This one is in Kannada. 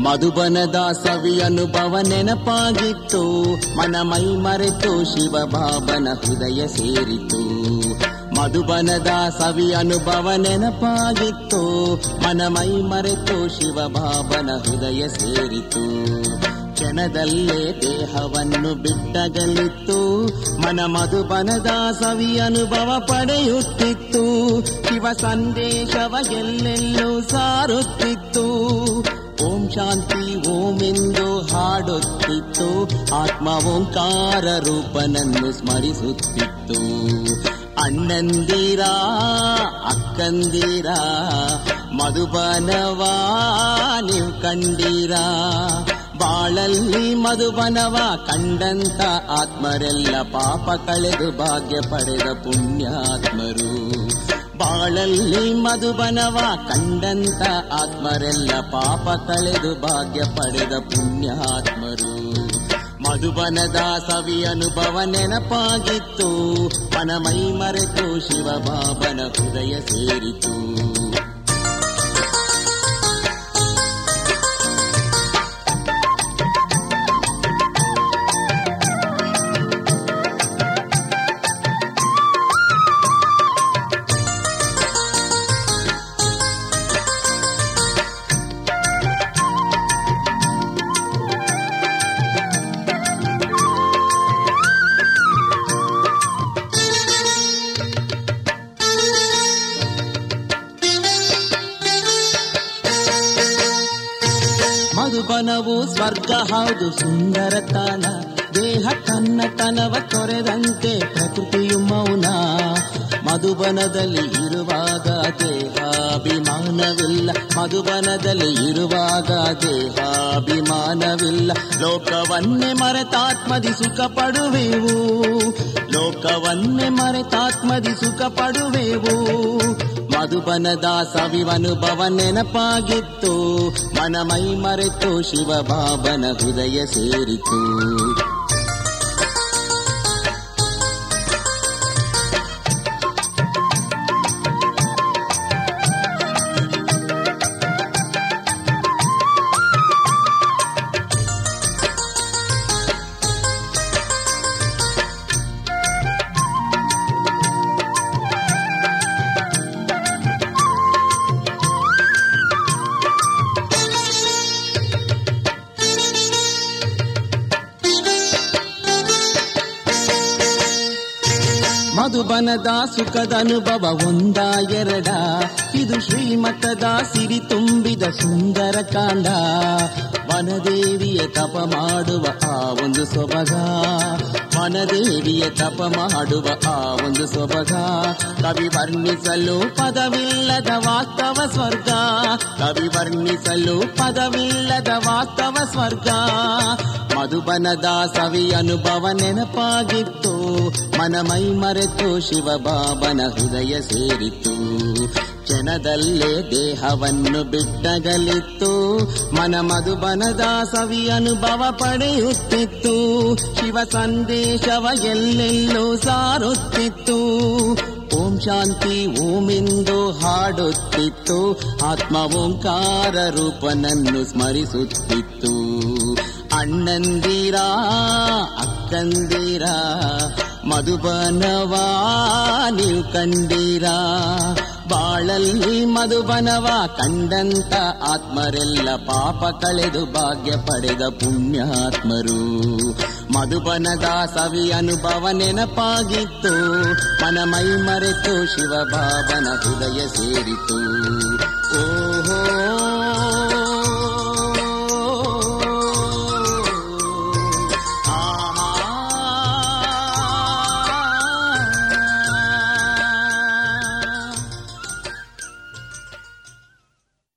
ಮಧುಬನದ ಸವಿ ಅನುಭವ ನೆನಪಾಗಿತ್ತು ಮನ ಮೈ ಮರೆತು ಶಿವ ಬಾಬನ ಹೃದಯ ಸೇರಿತು ಮಧುಬನದ ಸವಿ ಅನುಭವ ನೆನಪಾಗಿತ್ತು ಮನ ಮೈ ಮರೆತು ಶಿವ ಬಾಬನ ಹೃದಯ ಸೇರಿತು ಕ್ಷಣದಲ್ಲೇ ದೇಹವನ್ನು ಬಿಟ್ಟಗಲಿತ್ತು ಮನ ಮಧುಬನದ ಸವಿ ಅನುಭವ ಪಡೆಯುತ್ತಿತ್ತು ಶಿವ ಸಂದೇಶವ ಎಲ್ಲೆಲ್ಲೂ ಸಾರುತ್ತಿತ್ತು ಓಂ ಶಾಂತಿ ಓಂ ಎಂದು ಹಾಡುತ್ತಿತ್ತು ಆತ್ಮ ಓಂಕಾರ ರೂಪನನ್ನು ಸ್ಮರಿಸುತ್ತಿತ್ತು ಅಣ್ಣಂದಿರ ಅಕ್ಕಂದಿರ ಮಧುಬನವಾ ನೀವು ಕಂಡೀರ ಬಾಳಲ್ಲಿ ಮಧುಬನವ ಕಂಡಂತ ಆತ್ಮರೆಲ್ಲ ಪಾಪ ಕಳೆದು ಭಾಗ್ಯ ಪಡೆದ ಪುಣ್ಯಾತ್ಮರು ಬಾಳಲ್ಲಿ ಮಧುಬನವ ಕಂಡಂತ ಆತ್ಮರೆಲ್ಲ ಪಾಪ ಕಳೆದು ಭಾಗ್ಯ ಪಡೆದ ಪುಣ್ಯಾತ್ಮರು ಮಧುಬನದ ಸವಿ ಅನುಭವ ನೆನಪಾಗಿತ್ತು ಮನ ಮೈ ಮರೆತು ಶಿವ ಬಾಬನ ಹೃದಯ ಸೇರಿತು ಮಧುಬನವು ಸ್ವರ್ಗ ಹೌದು ಸುಂದರ ತಾಣ ದೇಹ ಕನ್ನತನವ ತೊರೆದಂತೆ ಪ್ರಕೃತಿಯು ಮೌನ ಮಧುಬನದಲ್ಲಿ ಇರುವಾಗ ದೇಹಾಭಿಮಾನವಿಲ್ಲ ಮಧುಬನದಲ್ಲಿ ಇರುವಾಗ ದೇಹಾಭಿಮಾನವಿಲ್ಲ ಲೋಕವನ್ನೇ ಮರೆತಾತ್ಮದಿ ಸುಖ ಪಡುವೆವು ಲೋಕವನ್ನೇ ಮರೆತಾತ್ಮದಿ ಸುಖ ಪಡುವೆವು ಮಧುಬನದ ಸವಿವನುಭವ ನೆನಪಾಗಿತ್ತು ಮನ ಮೈ ಮರೆತು ಶಿವ ಬಾಬನ ಹೃದಯ ಸೇರಿತು ಮಧುಬನದ ಸುಖದ ಅನುಭವ ಒಂದ ಎರಡ ಇದು ಶ್ರೀಮಠದ ಸಿರಿ ತುಂಬಿದ ಸುಂದರ ಕಾಂಡ ವನದೇವಿಯ ತಪ ಮಾಡುವ ಆ ಒಂದು ಸೊಬಗ ವನದೇವಿಯ ತಪ ಮಾಡುವ ಆ ಒಂದು ಸೊಬಗ ಕವಿ ವರ್ಣಿಸಲು ಪದವಿಲ್ಲದ ವಾಸ್ತವ ಸ್ವರ್ಗ ಕವಿ ವರ್ಣಿಸಲು ಪದವಿಲ್ಲದ ವಾಸ್ತವ ಸ್ವರ್ಗ ಮಧುಬನದ ಸವಿ ಅನುಭವ ನೆನಪಾಗಿತ್ತು ಮನ ಮೈ ಮರೆತು ಶಿವ ಬಾಬನ ಹೃದಯ ಸೇರಿತು ಕ್ಷಣದಲ್ಲೇ ದೇಹವನ್ನು ಬಿಟ್ಟಗಲಿತ್ತು ಮನ ಮಧುಬನದ ಸವಿ ಅನುಭವ ಪಡೆಯುತ್ತಿತ್ತು ಶಿವ ಸಂದೇಶವ ಎಲ್ಲೆಲ್ಲೂ ಸಾರುತ್ತಿತ್ತು ಓಂ ಶಾಂತಿ ಓಂ ಎಂದು ಹಾಡುತ್ತಿತ್ತು ಆತ್ಮ ಓಂಕಾರ ರೂಪನನ್ನು ಸ್ಮರಿಸುತ್ತಿತ್ತು ಅಣ್ಣಂದಿರ ಅಕ್ಕಂದಿರ ಮಧುಬನವಾ ನೀವು ಕಂಡೀರ ಬಾಳಲ್ಲಿ ಮಧುಬನವ ಕಂಡಂತ ಆತ್ಮರೆಲ್ಲ ಪಾಪ ಕಳೆದು ಭಾಗ್ಯ ಪಡೆದ ಪುಣ್ಯಾತ್ಮರು ಮಧುಬನದ ಸವಿ ಅನುಭವ ನೆನಪಾಗಿತ್ತು ಮನ ಮೈ ಮರೆತು ಶಿವ ಬಾಬನ ಹೃದಯ ಸೇರಿತು